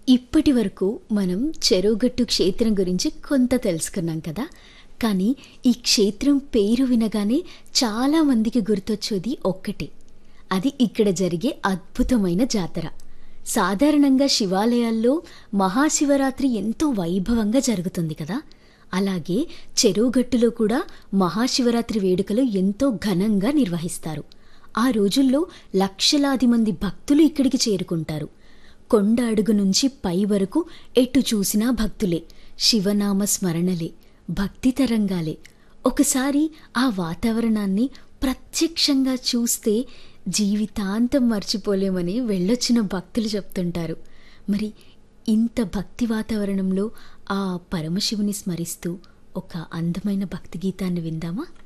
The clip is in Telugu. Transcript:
ఇప్పటి వరకు మనం చెరువుగట్టు క్షేత్రం గురించి కొంత తెలుసుకున్నాం కదా కానీ ఈ క్షేత్రం పేరు వినగానే చాలామందికి గుర్తొచ్చేది ఒక్కటే అది ఇక్కడ జరిగే అద్భుతమైన జాతర సాధారణంగా శివాలయాల్లో మహాశివరాత్రి ఎంతో వైభవంగా జరుగుతుంది కదా అలాగే చెరువుగట్టులో కూడా మహాశివరాత్రి వేడుకలు ఎంతో ఘనంగా నిర్వహిస్తారు ఆ రోజుల్లో లక్షలాది మంది భక్తులు ఇక్కడికి చేరుకుంటారు కొండ అడుగు నుంచి పై వరకు ఎటు చూసినా భక్తులే శివనామ స్మరణలే భక్తి తరంగాలే ఒకసారి ఆ వాతావరణాన్ని ప్రత్యక్షంగా చూస్తే జీవితాంతం మర్చిపోలేమని వెళ్ళొచ్చిన భక్తులు చెప్తుంటారు మరి ఇంత భక్తి వాతావరణంలో ఆ పరమశివుని స్మరిస్తూ ఒక అందమైన భక్తి గీతాన్ని విందామా